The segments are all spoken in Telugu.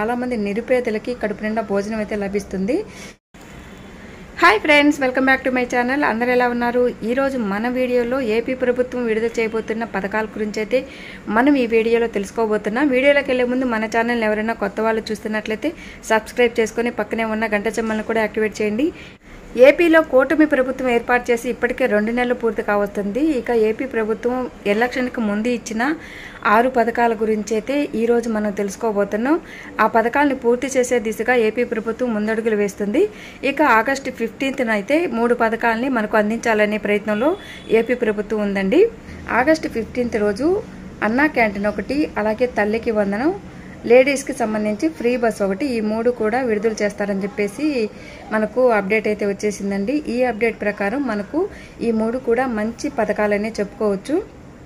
చాలామంది నిరుపేదలకి కడుపు నిండా భోజనం అయితే లభిస్తుంది hi friends welcome back to my channel అందరు ఎలా ఉన్నారు ఈరోజు మన వీడియోలో ఏపీ ప్రభుత్వం విడుదల చేయబోతున్న పథకాల గురించి అయితే మనం ఈ వీడియోలో తెలుసుకోబోతున్నాం వీడియోలోకి వెళ్ళే ముందు మన ఛానల్ ఎవరైనా కొత్త వాళ్ళు చూస్తున్నట్లయితే సబ్స్క్రైబ్ చేసుకొని పక్కనే ఉన్న గంట చెమ్మలను కూడా యాక్టివేట్ చేయండి ఏపీలో కూటమి ప్రభుత్వం ఏర్పాటు చేసి ఇప్పటికే రెండు నెలలు పూర్తి కావస్తుంది ఇక ఏపీ ప్రభుత్వం ఎలక్షన్కి ముందు ఇచ్చిన ఆరు పథకాల గురించి అయితే ఈరోజు మనం తెలుసుకోబోతున్నాం ఆ పథకాలను పూర్తి చేసే దిశగా ఏపీ ప్రభుత్వం ముందడుగులు వేస్తుంది ఇక ఆగస్టు ఫిఫ్టీన్త్న అయితే మూడు పథకాలని మనకు అందించాలనే ప్రయత్నంలో ఏపీ ప్రభుత్వం ఉందండి ఆగస్టు ఫిఫ్టీన్త్ రోజు అన్నా క్యాంటీన్ ఒకటి అలాగే తల్లికి వందనం లేడీస్కి సంబంధించి ఫ్రీ బస్ ఒకటి ఈ మూడు కూడా విడుదల చేస్తారని చెప్పేసి మనకు అప్డేట్ అయితే వచ్చేసిందండి ఈ అప్డేట్ ప్రకారం మనకు ఈ మూడు కూడా మంచి పథకాలనే చెప్పుకోవచ్చు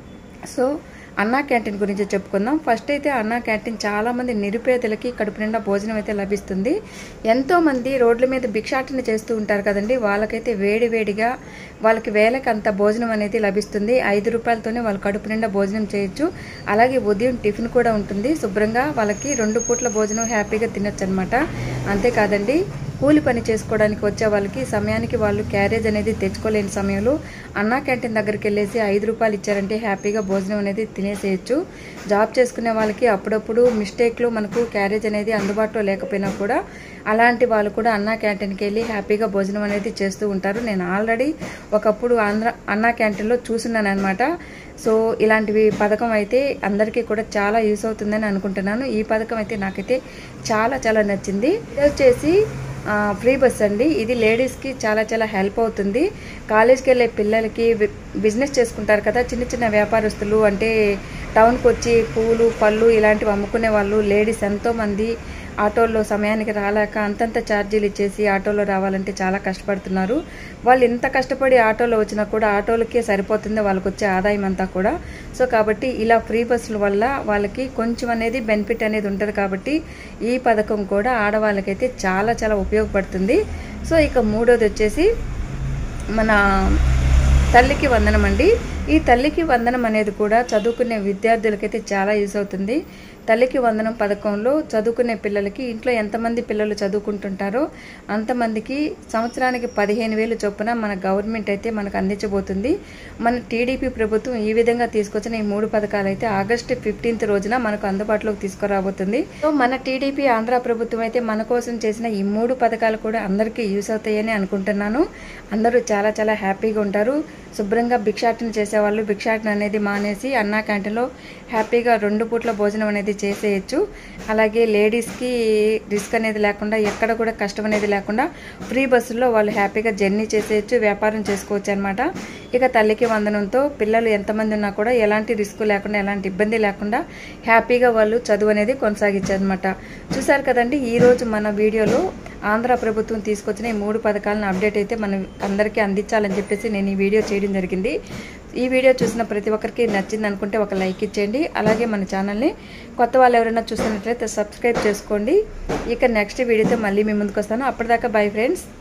సో అన్నా క్యాంటీన్ గురించి చెప్పుకుందాం ఫస్ట్ అయితే అన్నా క్యాంటీన్ చాలామంది నిరుపేదలకి కడుపు నిండా భోజనం అయితే లభిస్తుంది ఎంతోమంది రోడ్ల మీద భిక్షాటన చేస్తూ ఉంటారు కదండి వాళ్ళకైతే వేడి వేడిగా వాళ్ళకి వేలకి అంత భోజనం అనేది లభిస్తుంది ఐదు రూపాయలతోనే వాళ్ళు కడుపు నిండా భోజనం చేయొచ్చు అలాగే ఉదయం టిఫిన్ కూడా ఉంటుంది శుభ్రంగా వాళ్ళకి రెండు పూట్ల భోజనం హ్యాపీగా తినొచ్చు అనమాట అంతేకాదండి కూలి పని చేసుకోవడానికి వచ్చే వాళ్ళకి సమయానికి వాళ్ళు క్యారేజ్ అనేది తెచ్చుకోలేని సమయంలో అన్నా క్యాంటీన్ దగ్గరికి వెళ్ళేసి ఐదు రూపాయలు ఇచ్చారంటే హ్యాపీగా భోజనం అనేది తినేసేయచ్చు జాబ్ చేసుకునే వాళ్ళకి అప్పుడప్పుడు మిస్టేక్లో మనకు క్యారేజ్ అనేది అందుబాటులో లేకపోయినా కూడా అలాంటి వాళ్ళు కూడా అన్నా క్యాంటీన్కి వెళ్ళి హ్యాపీగా భోజనం అనేది చేస్తూ ఉంటారు నేను ఆల్రెడీ ఒకప్పుడు ఆంధ్ర అన్నా క్యాంటీన్లో చూస్తున్నాను అనమాట సో ఇలాంటివి పథకం అయితే అందరికీ కూడా చాలా యూస్ అవుతుందని అనుకుంటున్నాను ఈ పథకం అయితే నాకైతే చాలా చాలా నచ్చింది ఇది వచ్చేసి ఫ్రీ బస్ అండి ఇది లేడీస్కి చాలా చాలా హెల్ప్ అవుతుంది కాలేజ్కి వెళ్ళే పిల్లలకి బిజినెస్ చేసుకుంటారు కదా చిన్న చిన్న వ్యాపారస్తులు అంటే టౌన్కి వచ్చి పూలు పళ్ళు ఇలాంటివి అమ్ముకునే వాళ్ళు లేడీస్ ఎంతోమంది ఆటోల్లో సమయానికి రాలేక అంతంత ఛార్జీలు ఇచ్చేసి ఆటోలో రావాలంటే చాలా కష్టపడుతున్నారు వాళ్ళు ఎంత కష్టపడి ఆటోలో వచ్చినా కూడా ఆటోలకే సరిపోతుంది వాళ్ళకి వచ్చే ఆదాయం అంతా కూడా సో కాబట్టి ఇలా ఫ్రీ బస్సుల వల్ల వాళ్ళకి కొంచెం అనేది బెనిఫిట్ అనేది ఉంటుంది కాబట్టి ఈ పథకం కూడా ఆడవాళ్ళకైతే చాలా చాలా ఉపయోగపడుతుంది సో ఇక మూడోది వచ్చేసి మన తల్లికి వందనం అండి ఈ తల్లికి వందనం అనేది కూడా చదువుకునే విద్యార్థులకైతే చాలా యూజ్ అవుతుంది తల్లికి వందనం పథకంలో చదువుకునే పిల్లలకి ఇంట్లో ఎంతమంది పిల్లలు చదువుకుంటుంటారో అంతమందికి సంవత్సరానికి పదిహేను వేలు చొప్పున మన గవర్నమెంట్ అయితే మనకు అందించబోతుంది మన టీడీపీ ప్రభుత్వం ఈ విధంగా తీసుకొచ్చిన ఈ మూడు పథకాలు అయితే ఆగస్టు ఫిఫ్టీన్త్ రోజున మనకు అందుబాటులోకి తీసుకురాబోతుంది సో మన టీడీపీ ఆంధ్ర ప్రభుత్వం అయితే మన కోసం చేసిన ఈ మూడు పథకాలు కూడా అందరికీ యూస్ అవుతాయని అనుకుంటున్నాను అందరూ చాలా చాలా హ్యాపీగా ఉంటారు శుభ్రంగా భిక్షాటన చేసేవాళ్ళు భిక్షాటన అనేది మానేసి అన్నా క్యాంటీన్లో హ్యాపీగా రెండు పూట్ల భోజనం అనేది చేసేయచ్చు అలాగే లేడీస్కి రిస్క్ అనేది లేకుండా ఎక్కడ కూడా కష్టం అనేది లేకుండా ఫ్రీ బస్సుల్లో వాళ్ళు హ్యాపీగా జర్నీ చేసేయచ్చు వ్యాపారం చేసుకోవచ్చు అనమాట ఇక తల్లికి వందనంతో పిల్లలు ఎంతమంది ఉన్నా కూడా ఎలాంటి రిస్క్ లేకుండా ఎలాంటి ఇబ్బంది లేకుండా హ్యాపీగా వాళ్ళు చదువు అనేది కొనసాగించారు అనమాట చూసారు కదండి ఈరోజు మన వీడియోలో ఆంధ్ర ప్రభుత్వం తీసుకొచ్చిన ఈ మూడు పథకాలను అప్డేట్ అయితే మనం అందరికీ అందించాలని చెప్పేసి నేను ఈ వీడియో చేయడం జరిగింది ఈ వీడియో చూసిన ప్రతి ఒక్కరికి నచ్చింది అనుకుంటే ఒక లైక్ ఇచ్చేయండి అలాగే మన ఛానల్ని కొత్త వాళ్ళు ఎవరైనా చూస్తున్నట్లయితే సబ్స్క్రైబ్ చేసుకోండి ఇక నెక్స్ట్ వీడియోతో మళ్ళీ మీ ముందుకు వస్తాను అప్పటిదాకా బై ఫ్రెండ్స్